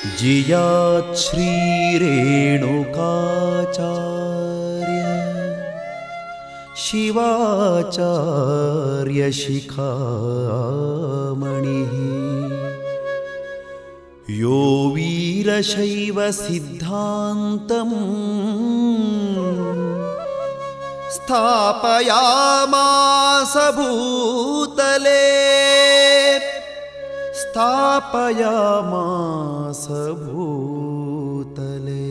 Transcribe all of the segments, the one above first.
जियात् श्रीरेणुकाचार्य शिवाचार्यशिखामणिः यो वीरशैवसिद्धान्तम् स्थापयामास भूतले स्थापयामास भूतले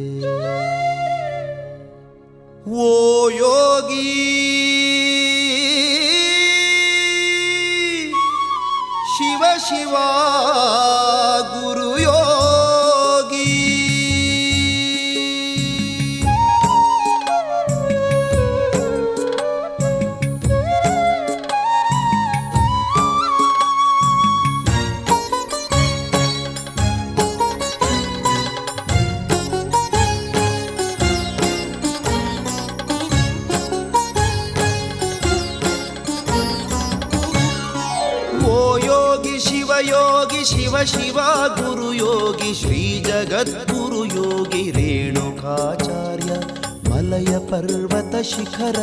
वो योगी शिव शिवा गुरुयोगी ಓ ಯೋಗಿ ಶಿವ ಯೋಗಿ ಶಿವ ಶಿವ ಗುರು ಯೋಗಿ ಶ್ರೀ ಜಗದ್ಗುರು ಯೋಗಿ ರೇಣುಕಾಚಾರ್ಯ ಮಲಯ ಪರ್ವತ ಶಿಖರ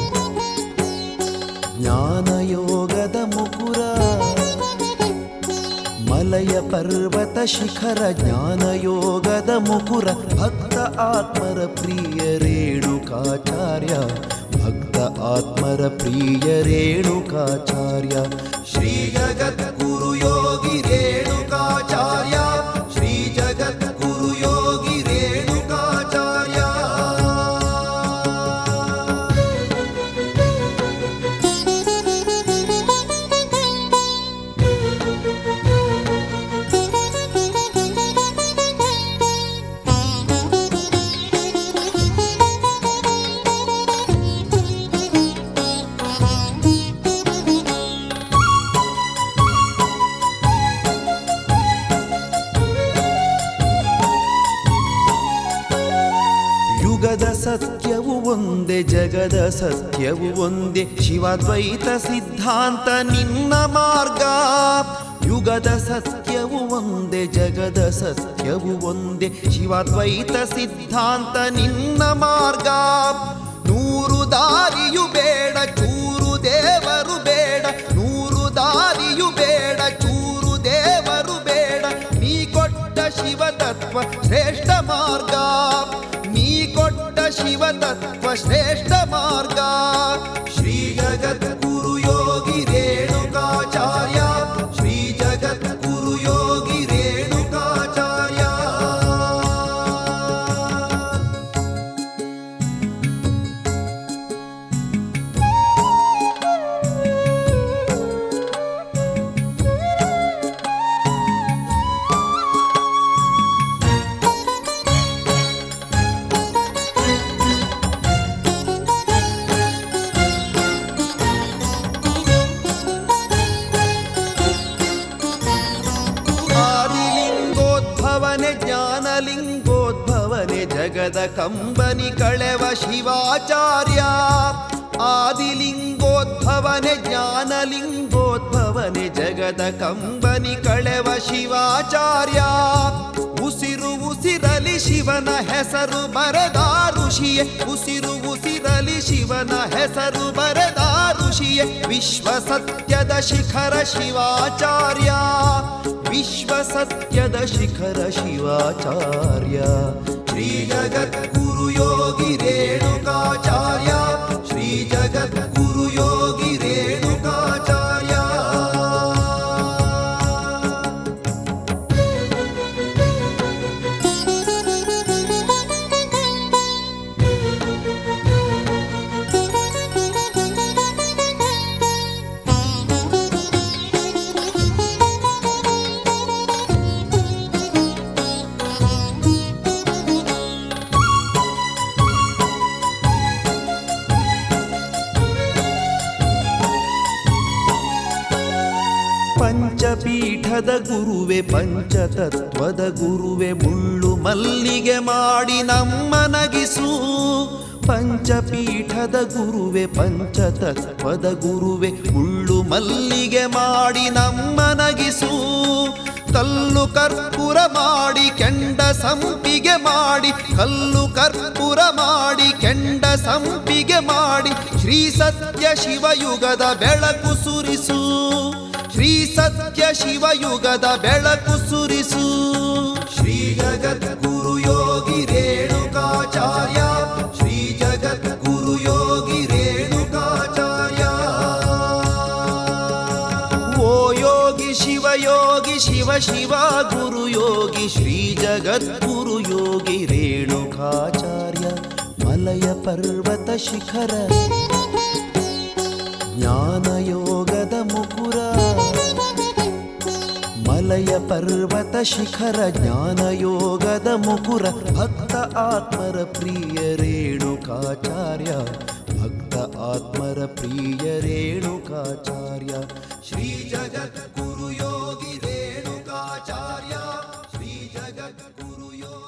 ಜ್ಞಾನ ಯೋಗದ ಮುಕುರ ಮಲಯ ಪರ್ವತ ಶಿಖರ ಜ್ಞಾನ ಯೋಗದ ಮುಕುರ ಭಕ್ತ ಆತ್ಮರ ಪ್ರಿಯ ರೇಣುಕಾಚಾರ್ಯ ಭಕ್ತ ಆತ್ಮರ ಪ್ರಿಯ ರೇಣುಕಾಚಾರ್ಯ ಶ್ರೀ ಜಗದ್ಗುರು ಯೋಗಿ ರೇಣುಕಾಚಾರ್ಯ ಶ್ರೀ ಜಗದ್ಗುರು ಯೋಗಿ ರೇಣುಕಾಚಾರ್ಯ ಯುಗದ ಸತ್ಯವು ಒಂದೇ ಜಗದ ಸತ್ಯವು ಒಂದೇ ಶಿವದ್ವೈತ ಸಿದ್ಧಾಂತ ನಿನ್ನ ಮಾರ್ಗ ಯುಗದ ಸತ್ಯವು ಒಂದೇ ಜಗದ ಸತ್ಯವು ಒಂದೇ ಶಿವದ್ವೈತ ಸಿದ್ಧಾಂತ ನಿನ್ನ ಮಾರ್ಗ ನೂರು ದಾರಿಯು ಬೇಡ ಚೂರು ದೇವರು ಬೇಡ ನೂರು ದಾರಿಯು ಬೇಡ ಚೂರು ದೇವರು ಬೇಡ ನೀ ಕೊಟ್ಟ ಶಿವ ತತ್ವ ಶ್ರೇಷ್ಠ ಮಾರ್ಗ ನೀ ಕೊಟ್ಟ ಶಿವ ತತ್ವ ಶ್ರೇಷ್ಠ ಮಾರ್ಗ ಶ್ರೀ ಜಗದ್ಗುರು ಯೋಗಿ ರೇಣುಕಾಚಾರ್ಯ ಶ್ರೀ ಜಗದ್ಗುರು ಯೋಗಿ ರೇಣುಕಾಚಾರ್ಯ ಆದಿಲಿಂಗೋದ್ಭವನೆ ಜ್ಞಾನಲಿಂಗೋದ್ಭವನೆ ಜಗದ ಕಂಬನಿ ಕಳೆವ ಶಿವಾಚಾರ್ಯ ಆದಿಲಿಂಗೋದ್ಭವನೆ ಜ್ಞಾನಲಿಂಗೋದ್ಭವನೆ ಜಗದ ಕಂಬನಿ ಕಳೆವ ಶಿವಾಚಾರ್ಯ ಉಸಿರು ಉಸಿರಲಿ ಶಿವನ ಹೆಸರು ಬರೆದ ಋಷಿಯೇ ಉಸಿರು ಉಸಿರಲಿ ಶಿವನ ಹೆಸರು ಬರೆದ ಋಷಿಯೇ ವಿಶ್ವ ಸತ್ಯದ ಶಿಖರ ಶಿವಾಚಾರ್ಯ ವಿಶ್ವ ಸತ್ಯದ ಶಿಖರ ಶಿವಾಚಾರ್ಯ ಶ್ರೀ ಜಗದ್ಗುರು ಯೋಗಿ ರೇಣುಕಾಚಾರ್ಯ ಶ್ರೀ ಜಗದ್ಗುರು ಯೋಗಿ ರೇಣುಕಾಚಾರ್ಯ ಪಂಚಪೀಠದ ಗುರುವೆ ಪಂಚತತ್ವದ ಗುರುವೆ ಮುಳ್ಳು ಮಲ್ಲಿಗೆ ಮಾಡಿ ನಮ್ಮ ನಗಿಸು ಪಂಚಪೀಠದ ಗುರುವೆ ಪಂಚತತ್ವದ ಗುರುವೆ ಮುಳ್ಳು ಮಲ್ಲಿಗೆ ಮಾಡಿ ನಮ್ಮನಗಿಸು ಕಲ್ಲು ಕರ್ಪೂರ ಮಾಡಿ ಕೆಂಡ ಸಂಪಿಗೆ ಮಾಡಿ ಕಲ್ಲು ಕರ್ಪೂರ ಮಾಡಿ ಕೆಂಡ ಸಂಪಿಗೆ ಮಾಡಿ ಶ್ರೀ ಸತ್ಯ ಶಿವಯುಗದ ಬೆಳಕು ಸುರಿಸು ಶ್ರೀ ಸತ್ಯ ಶಿವಯುಗದ ಬೆಳಕು ಸುರಿಸು ಶ್ರೀ ಜಗದ್ಗುರು ಯೋಗಿ ರೇಣುಕಾಚಾರ್ಯ ಶ್ರೀ ಜಗದ್ಗುರು ಯೋಗಿ ರೇಣುಕಾಚಾರ್ಯ ಓ ಯೋಗಿ ಶಿವ ಯೋಗಿ ಶಿವ ಶಿವ ಗುರು ಯೋಗಿ ಶ್ರೀ ಜಗದ್ಗುರು ಯೋಗಿ ರೇಣುಕಾಚಾರ್ಯ ಮಲಯ ಪರ್ವತ ಶಿಖರ ಜ್ಞಾನಯೋಗದ ಮುಕುರ ಮಲಯ ಪರ್ವತ ಶಿಖರ ಜ್ಞಾನಯೋಗದ ಮುಕುರ ಭಕ್ತ ಆತ್ಮರ ಪ್ರಿಯ ರೇಣುಕಾಚಾರ್ಯ ಭಕ್ತ ಆತ್ಮರ ಪ್ರಿಯ ರೇಣುಕಾಚಾರ್ಯ ಶ್ರೀ ಜಗದ್ಗುರು ಯೋಗಿ ರೇಣುಕಾಚಾರ್ಯ ಶ್ರೀ ಜಗದ್ಗುರು ಯೋಗಿ